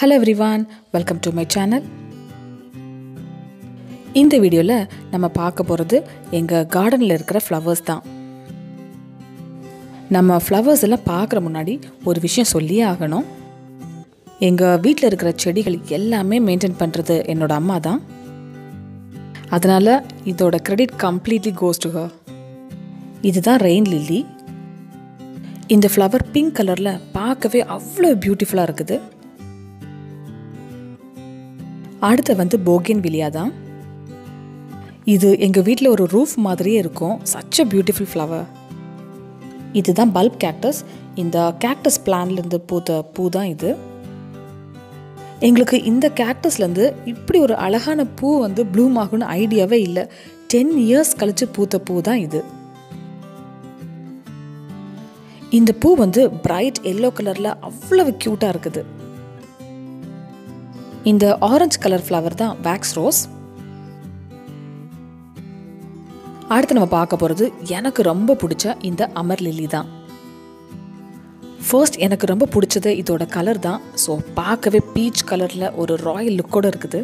hello everyone welcome to my channel இந்த வீடியோவில் நம்ம பார்க்க போகிறது எங்கள் கார்டனில் இருக்கிற ஃப்ளவர்ஸ் தான் நம்ம ஃப்ளவர்ஸ் எல்லாம் பார்க்குற முன்னாடி ஒரு விஷயம் சொல்லியே ஆகணும் எங்கள் வீட்டில் இருக்கிற செடிகள் எல்லாமே மெயின்டைன் பண்ணுறது என்னோட அம்மா தான் அதனால் இதோட credit completely goes to her இதுதான் ரெயின் லில்லி இந்த ஃப்ளவர் பிங்க் கலரில் பார்க்கவே அவ்வளோ பியூட்டிஃபுல்லாக இருக்குது அடுத்து வந்து போகின் விலியா தான் இது எங்கள் வீட்டில் ஒரு ரூஃப் மாதிரியே இருக்கும் சச் அ பியூட்டிஃபுல் ஃப்ளவர் இதுதான் பல்ப் கேக்டஸ் இந்த கேக்டஸ் பிளான்லேருந்து பூத்த பூ தான் இது எங்களுக்கு இந்த கேக்டஸ்லேருந்து இப்படி ஒரு அழகான பூ வந்து ப்ளூம் ஆகும்னு ஐடியாவே இல்லை டென் இயர்ஸ் கழித்து பூத்த பூ தான் இது இந்த பூ வந்து பிரைட் எல்லோ கலரில் அவ்வளவு க்யூட்டாக இருக்குது இந்த ஆரஞ்சு கலர் ஃப்ளவர் தான் வேக்ஸ் ரோஸ் அடுத்து நம்ம பார்க்க போகிறது எனக்கு ரொம்ப பிடிச்ச இந்த அமர் லில்லி தான் ஃபர்ஸ்ட் எனக்கு ரொம்ப பிடிச்சது இதோட கலர் தான் ஸோ பார்க்கவே பீச் கலரில் ஒரு ராயல் லுக்கோடு இருக்குது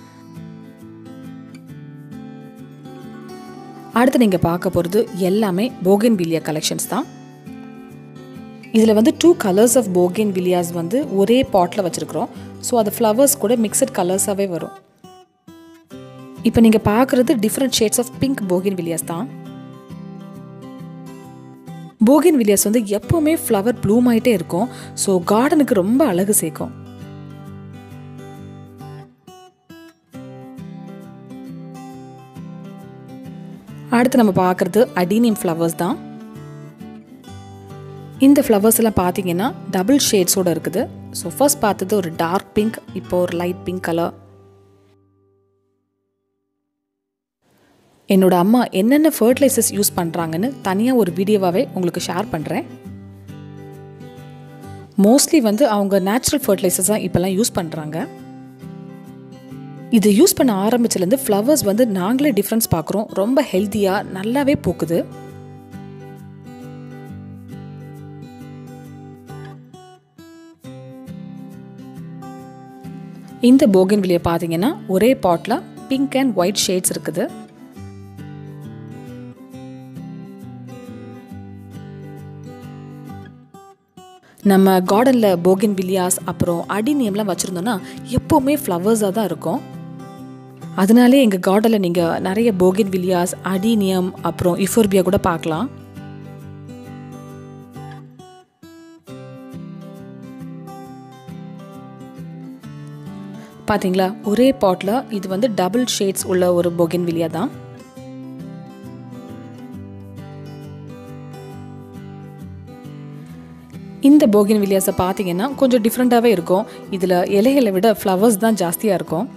அடுத்து நீங்கள் பார்க்க போகிறது எல்லாமே போகன் வில்லியா கலெக்ஷன்ஸ் தான் இதில் வந்து two colours of bougainvilleas வந்து ஒரே பாட்டில் வச்சுருக்குறோம் ஸோ அது ஃப்ளவர்ஸ் கூட மிக்சட் கலர்ஸாகவே வரும் இப்போ நீங்கள் பார்க்குறது different shades of pink bougainvilleas தான் போகின் வில்லியாஸ் வந்து எப்போவுமே ஃப்ளவர் ப்ளூம் ஆகிட்டே இருக்கும் ஸோ கார்டனுக்கு ரொம்ப அழகு சேர்க்கும் அடுத்து நம்ம பார்க்குறது அடீனியம் ஃப்ளவர்ஸ் தான் இந்த ஃப்ளவர்ஸ் எல்லாம் பார்த்தீங்கன்னா டபுள் ஷேட்ஸோடு இருக்குது ஸோ ஃபர்ஸ்ட் பார்த்தது ஒரு டார்க் பிங்க் இப்போ ஒரு லைட் பிங்க் கலர் என்னோட அம்மா என்னென்ன ஃபர்டிலைசர்ஸ் யூஸ் பண்ணுறாங்கன்னு தனியாக ஒரு வீடியோவாகவே உங்களுக்கு ஷேர் பண்ணுறேன் மோஸ்ட்லி வந்து அவங்க நேச்சுரல் ஃபர்டிலைசர்ஸ் தான் இப்போல்லாம் யூஸ் பண்ணுறாங்க இது யூஸ் பண்ண ஆரம்பிச்சிலேருந்து ஃப்ளவர்ஸ் வந்து நாங்களே டிஃப்ரென்ஸ் பார்க்குறோம் ரொம்ப ஹெல்த்தியாக நல்லாவே பூக்குது இந்த போகன் வில்லியை பார்த்தீங்கன்னா ஒரே பாட்டில் பிங்க் அண்ட் ஒயிட் ஷேட்ஸ் இருக்குது நம்ம கார்டனில் போகின் வில்லியாஸ் அப்புறம் அடினியம்லாம் வச்சுருந்தோன்னா எப்போவுமே ஃப்ளவர்ஸாக தான் இருக்கும் அதனாலே எங்கள் கார்டனில் நீங்கள் நிறைய போகின் வில்லியாஸ் அடினியம் அப்புறம் இஃபோர்பியா கூட பார்க்கலாம் பார்த்தீங்களா ஒரே பாட்டில் இது வந்து டபுள் ஷேட்ஸ் உள்ள ஒரு பொகின் வில்லியா தான் இந்த போகின் வில்லியாஸை பார்த்தீங்கன்னா கொஞ்சம் டிஃப்ரெண்ட்டாகவே இருக்கும் இதில் இலைகளை விட ஃப்ளவர்ஸ் தான் ஜாஸ்தியாக இருக்கும்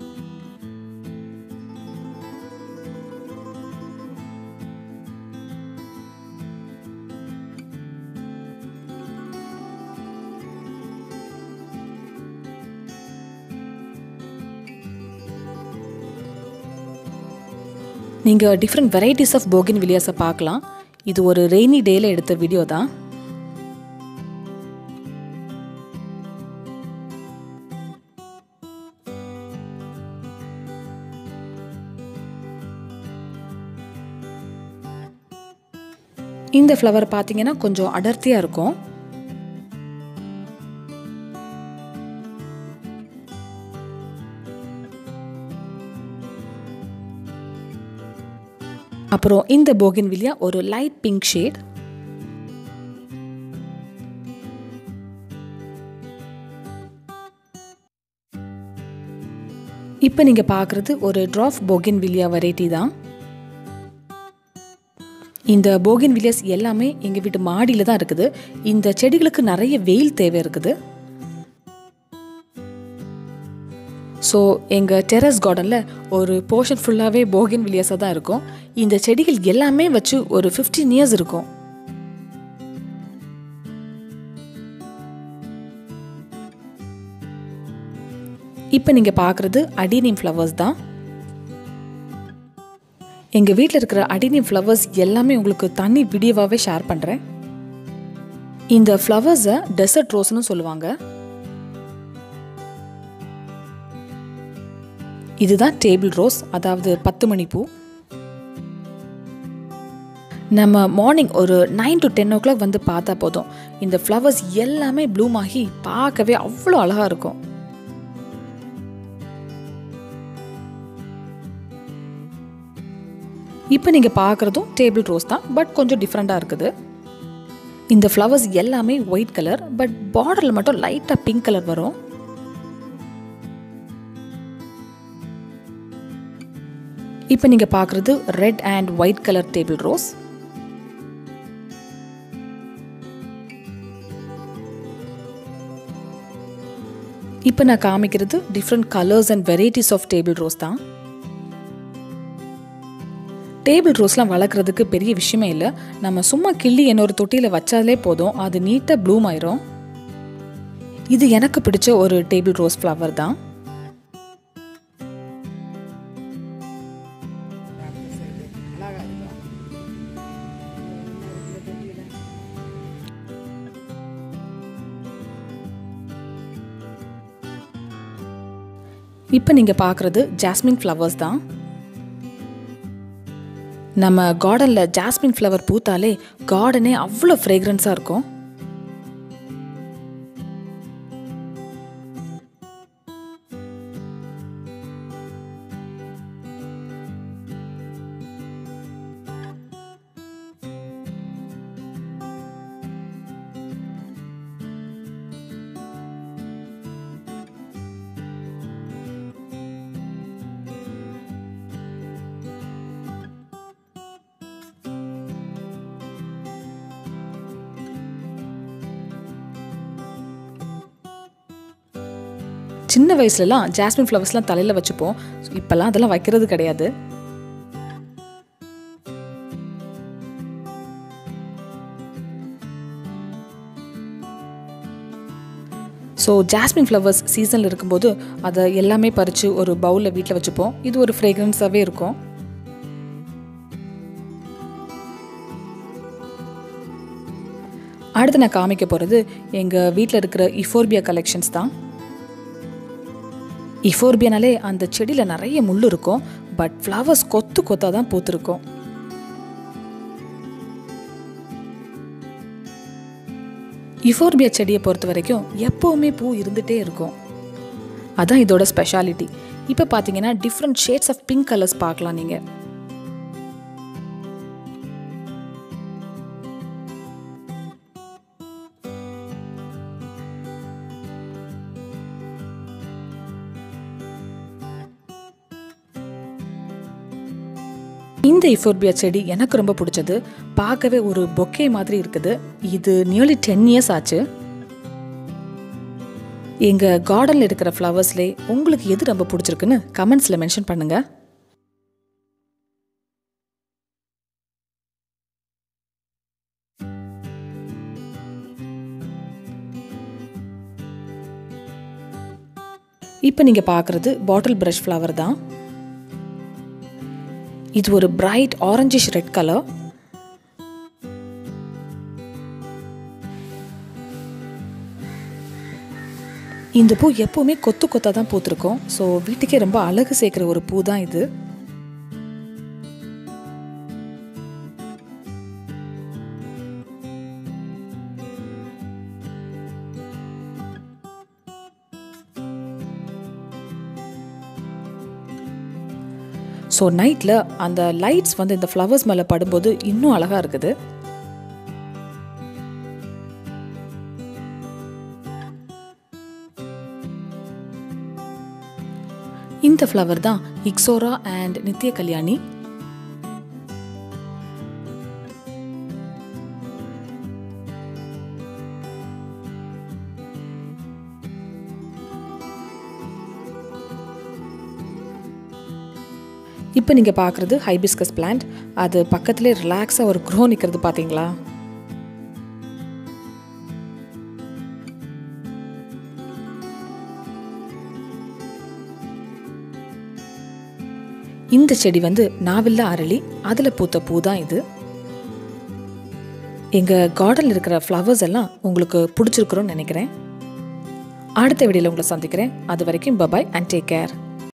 நீங்கள் டிஃப்ரெண்ட் வெரைட்டிஸ் ஆஃப் போகின் வில்லியாஸை பார்க்கலாம் இது ஒரு ரெய்னி டேயில் எடுத்த வீடியோ தான் இந்த ஃப்ளவர் பார்த்தீங்கன்னா கொஞ்சம் அடர்த்தியாக இருக்கும் அப்புறம் இந்த போகின் வில்லியா ஒரு லைட் பிங்க் ஷேட் இப்போ நீங்கள் பார்க்குறது ஒரு ட்ராஃப் போகின் வில்லியா வெரைட்டி தான் இந்த போகின் வில்லியஸ் எல்லாமே எங்கள் வீட்டு மாடியில் தான் இருக்குது இந்த செடிகளுக்கு நிறைய வெயில் தேவை இருக்குது ஸோ எங்கள் டெரஸ் கார்டனில் ஒரு போர்ஷன் ஃபுல்லாகவே போகின் வில்லியஸாக தான் இருக்கும் இந்த செடிகள் எல்லாமே வச்சு ஒரு ஃபிஃப்டீன் இயர்ஸ் இருக்கும் இப்போ நீங்கள் பார்க்குறது அடினியம் ஃப்ளவர்ஸ் தான் எங்கள் வீட்டில் இருக்கிற அடினியம் ஃப்ளவர்ஸ் எல்லாமே உங்களுக்கு தனி வீடியோவாகவே ஷேர் பண்ணுறேன் இந்த ஃப்ளவர்ஸை டெசர்ட் ரோஸ்னு சொல்லுவாங்க இதுதான் டேபிள் ரோஸ் அதாவது பத்து மணி பூ நம்ம மார்னிங் ஒரு nine to ten o'clock வந்து பார்த்தா போதும் இந்த ஃப்ளவர்ஸ் எல்லாமே ப்ளூம் ஆகி பார்க்கவே அவ்வளோ அழகாக இருக்கும் இப்போ நீங்கள் பார்க்குறதும் டேபிள் ரோஸ் தான் பட் கொஞ்சம் டிஃப்ரெண்ட்டாக இருக்குது இந்த ஃப்ளவர்ஸ் எல்லாமே ஒயிட் கலர் பட் பார்டரில் மட்டும் லைட்டாக பிங்க் கலர் வரும் இப்போ நீங்கள் பார்க்குறது red and white colour table rose இப்போ நான் காமிக்கிறது different colours and varieties of table rose தான் டேபிள் ரோஸ்லாம் வளர்க்குறதுக்கு பெரிய விஷயமே இல்லை நம்ம சும்மா கிள்ளி என்னொரு தொட்டியில் வச்சாலே போதும் அது நீட்டாக ப்ளூம் ஆயிரும் இது எனக்கு பிடிச்ச ஒரு டேபிள் ரோஸ் ஃப்ளவர் தான் இப்போ நீங்கள் பார்க்குறது ஜாஸ்மின் ஃப்ளவர்ஸ் தான் நம்ம கார்டனில் ஜாஸ்மின் ஃப்ளவர் பூத்தாலே கார்டனே அவ்வளோ ஃப்ரேக்ரன்ஸாக இருக்கும் சின்ன வயசுலலாம் ஜாஸ்மின் ஃப்ளவர்ஸ்லாம் தலையில் வச்சுப்போம் இப்போல்லாம் அதெல்லாம் வைக்கிறது கிடையாது ஸோ ஜாஸ்மின் ஃப்ளவர்ஸ் சீசனில் இருக்கும்போது அதை எல்லாமே பறித்து ஒரு பவுலில் வீட்டில் வச்சுப்போம் இது ஒரு ஃப்ரேக்ரன்ஸாகவே இருக்கும் அடுத்து நான் காமிக்க போகிறது எங்கள் வீட்டில் இருக்கிற இஃபோர்பியா கலெக்ஷன்ஸ் தான் இஃபோர்பியானாலே அந்த செடியில் நிறைய முள் இருக்கும் பட் ஃப்ளவர்ஸ் கொத்து கொத்தாக தான் பூத்துருக்கும் இஃபோர்பியா செடியை பொறுத்த வரைக்கும் எப்போவுமே பூ இருந்துகிட்டே இருக்கும் அதான் இதோட ஸ்பெஷாலிட்டி இப்போ பார்த்தீங்கன்னா different shades of pink colours பார்க்கலாம் நீங்கள் இந்த இஃபோர்பியா செடி எனக்கு ரொம்ப பிடிச்சது பார்க்கவே ஒரு பொக்கே மாதிரி இருக்குது இது நியர்லி டென் இயர்ஸ் ஆச்சு எங்கள் கார்டனில் இருக்கிற ஃப்ளவர்ஸ்லே உங்களுக்கு எது ரொம்ப பிடிச்சிருக்குன்னு கமெண்ட்ஸில் மென்ஷன் பண்ணுங்கள் இப்போ நீங்கள் பார்க்குறது பாட்டில் ப்ரஷ் ஃப்ளவர் தான் இது ஒரு பிரைட் ஆரஞ்சிஷ் ரெட் கலர் இந்த பூ எப்போவுமே கொத்து கொத்தாக தான் பூத்திருக்கும் ஸோ வீட்டுக்கே ரொம்ப அழகு சேர்க்குற ஒரு பூ தான் இது ஸோ நைட்டில் அந்த லைட்ஸ் வந்து இந்த ஃப்ளவர்ஸ் மேலே படும்போது இன்னும் அழகாக இருக்குது இந்த ஃப்ளவர் தான் இக்ஸோரா அண்ட் நித்ய கல்யாணி இப்போ நீங்கள் பார்க்குறது ஹைபிஸ்கஸ் பிளான்ட் அது பக்கத்துலேயே ரிலாக்ஸாக ஒரு க்ரோ நிற்கிறது பார்த்தீங்களா இந்த செடி வந்து நாவில்ல அரளி அதில் பூத்த பூ தான் இது எங்கள் கார்டனில் இருக்கிற ஃப்ளவர்ஸ் எல்லாம் உங்களுக்கு பிடிச்சிருக்குறோன்னு நினைக்கிறேன் அடுத்த வீடியோவில் உங்களை சந்திக்கிறேன் அது வரைக்கும் பபாய் அண்ட் டேக் கேர்